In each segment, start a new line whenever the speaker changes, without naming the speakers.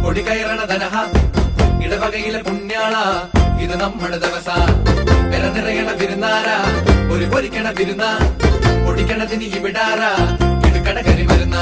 പൊടി കയറണ ധനഹ ഇടവകയിലെ പുണ്യാള ഇത് നമ്മുടെ ദിവസ പെര നിറയണ തിരുനാര ഒരു പൊരിക്കണ തിരുന്ന പൊടിക്കണതിന് ഇവിടാര ഇടുക്കട കരി വരുന്ന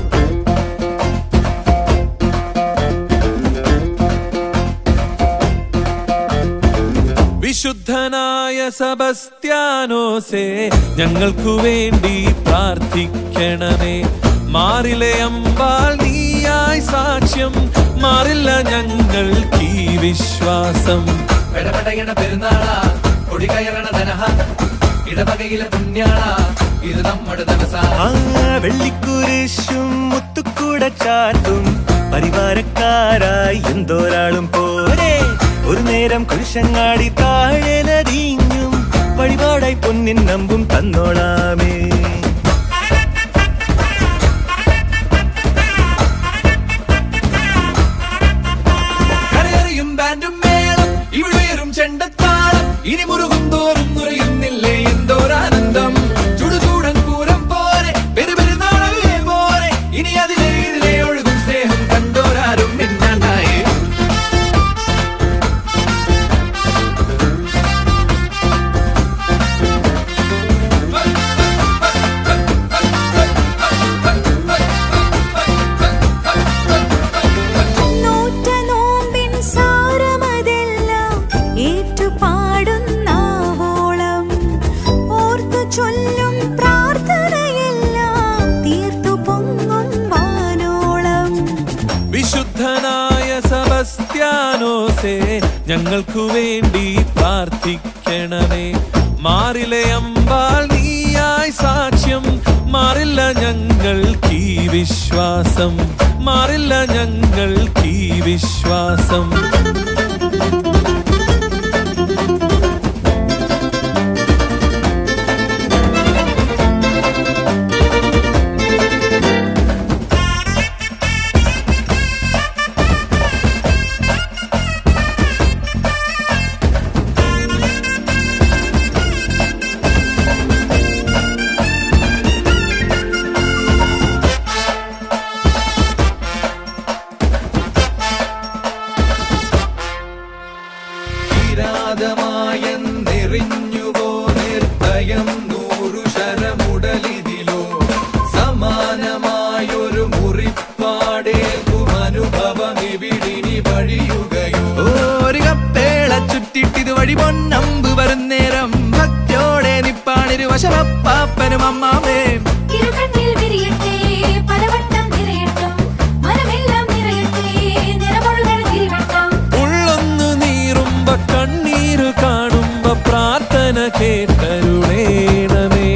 വിശുദ്ധനായ സബസ്ത്യാനോസേ ഞങ്ങൾക്കു വേണ്ടി പ്രാർത്ഥിക്കണമേ മാറിലെ അമ്പാൽ നീയായി സാക്ഷ്യം മാറില്ല ഞങ്ങൾക്ക് ഈ വിശ്വാസം
പെടപെടയണ പെരുന്നാള പൊടി കയറണ ധനഹ ഇടവകയിലെ പുണ്യാള ഇത് നമ്മുടെ ദിവസ
ആ വെള്ളിക്കുരിശും മുത്തുക്കൂട ചാർത്തും പരിവാരക്കാരായി എന്തോരാളും പോരെ ഒരു നേരം കുരിശങ്ങാടി താഴെ നദിഞ്ഞും വഴിപാടായി പൊന്നിൻ നമ്പും തന്നോളാമേ
കരയറിയും ബാൻഡും മേളം ഇവിടെയറും ചെണ്ടത്താളം ഇനി മുറുകും തോറും നുറയുന്നില്ലേ എന്തോരാനന്ദം ചുടുചൂടൻ പൂരം പോലെ പെരുപെരുന്നാളല്ലേ പോലെ ഇനി അതിലെ ഇതിലെ ഒഴുകും സ്നേഹം കണ്ടോരാരും മിന്നാണ്ടായി
നോറ്റ നോമ്പിൻ സാരമതെല്ലാം ഏറ്റുപാടുന്നാവോളം ഓർത്തു ചൊല്ലും പ്രാർത്ഥനയെല്ലാം തീർത്തു പൊങ്ങും വാനോളം
വിശുദ്ധനായ സബസ്ത്യാനോസേ ഞങ്ങൾക്കു വേണ്ടി പ്രാർത്ഥിക്കണമേ മാറിലെ അമ്പാൽ നീയായി സാക്ഷ്യം മാറില്ല ഞങ്ങൾക്ക് ഈ വിശ്വാസം മാറില്ല ഞങ്ങൾക്ക് ഈ വിശ്വാസം
കിരാതമായെന്നെറിഞ്ഞുവോ നിർഭയം നൂറു ശരമുടലിതിലോ സമാനമായൊരു മുറിപ്പാടേകും അനുഭവം ഇവിടിനി വഴിയുകയോ ഒരു കപ്പേള ചുറ്റിട്ടിത് വഴി പൊന്നമ്പ് വരുന്നേരം ഭക്തിയോടെ നിപ്പാണിരു വശമപ്പാപ്പനും അമ്മാമേ
ഇരുകണ്ണിൽ വിരിയട്ടെ പലവട്ടം നിറയട്ടും മനമെല്ലാം നിറയട്ടെ നിറമൊഴുകണ തിരുവട്ടം
ഉള്ളൊന്നു നീറുമ്പോ കണ്ണീര് കാണുമ്പോ പ്രാർത്ഥന കേട്ടരുളേണമേ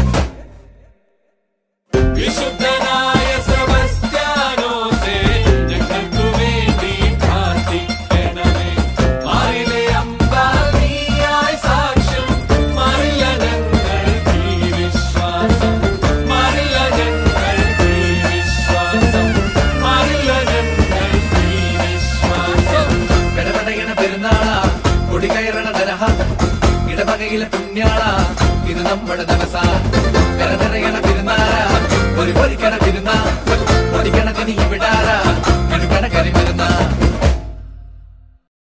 വിശുദ്ധനായ സെബസ്ത്യാനോസേ, ഞങ്ങൾക്കു വേണ്ടി പ്രാർത്ഥിക്കണമേ. മാറിലെ അമ്പാടിയായി സാക്ഷ്യം, മാറില്ല ഞങ്ങൾക്ക് ഈ വിശ്വാസം. മാറില്ല ഞങ്ങൾക്ക് ഈ വിശ്വാസം. മാറില്ല ഞങ്ങൾക്ക് ഈ വിശ്വാസം
പെടപെടയണ പെരുന്നാള കൊടി കയറണ ധനഹ ഇടവകയിലെ പുണ്യാള ഇത് നമ്മുടെ ദിവസ പെരനിറയണ പെരുന്നാള ഒരു പൊരിക്കണ പെരുന്നാ പൊടിക്കണതിന് ഇവിടാര